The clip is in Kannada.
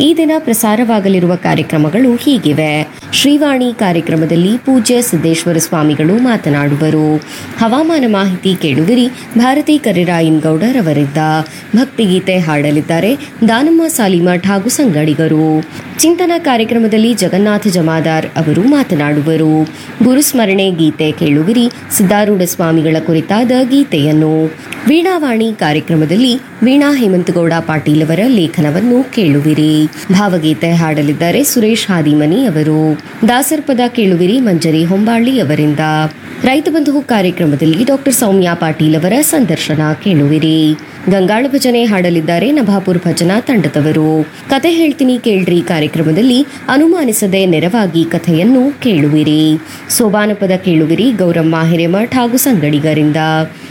ಈ ದಿನ ಪ್ರಸಾರವಾಗಲಿರುವ ಕಾರ್ಯಕ್ರಮಗಳು ಹೀಗಿವೆ ಶ್ರೀವಾಣಿ ಕಾರ್ಯಕ್ರಮದಲ್ಲಿ ಪೂಜ್ಯ ಸಿದ್ದೇಶ್ವರ ಸ್ವಾಮಿಗಳು ಮಾತನಾಡುವರು ಹವಾಮಾನ ಮಾಹಿತಿ ಕೇಳುವಿರಿ ಭಾರತಿ ಕರಿರಾಯನ್ ಗೌಡರ್ ಅವರಿದ್ದ ಭಕ್ತಿಗೀತೆ ಹಾಡಲಿದ್ದಾರೆ ದಾನಮ್ಮ ಸಾಲಿಮಠ್ ಹಾಗೂ ಸಂಗಡಿಗರು ಚಿಂತನ ಕಾರ್ಯಕ್ರಮದಲ್ಲಿ ಜಗನ್ನಾಥ ಜಮಾದಾರ್ ಅವರು ಮಾತನಾಡುವರು ಗುರುಸ್ಮರಣೆ ಗೀತೆ ಕೇಳುವಿರಿ ಸಿದ್ದಾರೂಢ ಸ್ವಾಮಿಗಳ ಕುರಿತಾದ ಗೀತೆಯನ್ನು ವೀಣಾವಾಣಿ ಕಾರ್ಯಕ್ರಮದಲ್ಲಿ ವೀಣಾ ಹೇಮಂತಗೌಡ ಪಾಟೀಲ್ ಅವರ ಲೇಖನವನ್ನು ಕೇಳುವಿರಿ ಭಾವಗೀತೆ ಹಾಡಲಿದ್ದಾರೆ ಸುರೇಶ್ ಹಾದಿಮನಿ ಅವರು ದಾಸರ್ ಪದ ಕೇಳುವಿರಿ ಮಂಜರಿ ಹೊಂಬಾಳ್ಳಿ ಅವರಿಂದ ರೈತ ಬಂಧು ಕಾರ್ಯಕ್ರಮದಲ್ಲಿ ಡಾಕ್ಟರ್ ಸೌಮ್ಯ ಪಾಟೀಲ್ ಅವರ ಸಂದರ್ಶನ ಕೇಳುವಿರಿ ಗಂಗಾಳ ಭಜನೆ ಹಾಡಲಿದ್ದಾರೆ ನಭಾಪುರ್ ಭಜನಾ ತಂಡದವರು ಕತೆ ಹೇಳ್ತೀನಿ ಕೇಳ್ರಿ ಕಾರ್ಯಕ್ರಮದಲ್ಲಿ ಅನುಮಾನಿಸದೆ ನೆರವಾಗಿ ಕಥೆಯನ್ನು ಕೇಳುವಿರಿ ಸೋಬಾನಪದ ಕೇಳುವಿರಿ ಗೌರಮ್ಮ ಹಿರೇಮಠ್ ಹಾಗೂ ಸಂಗಡಿಗರಿಂದ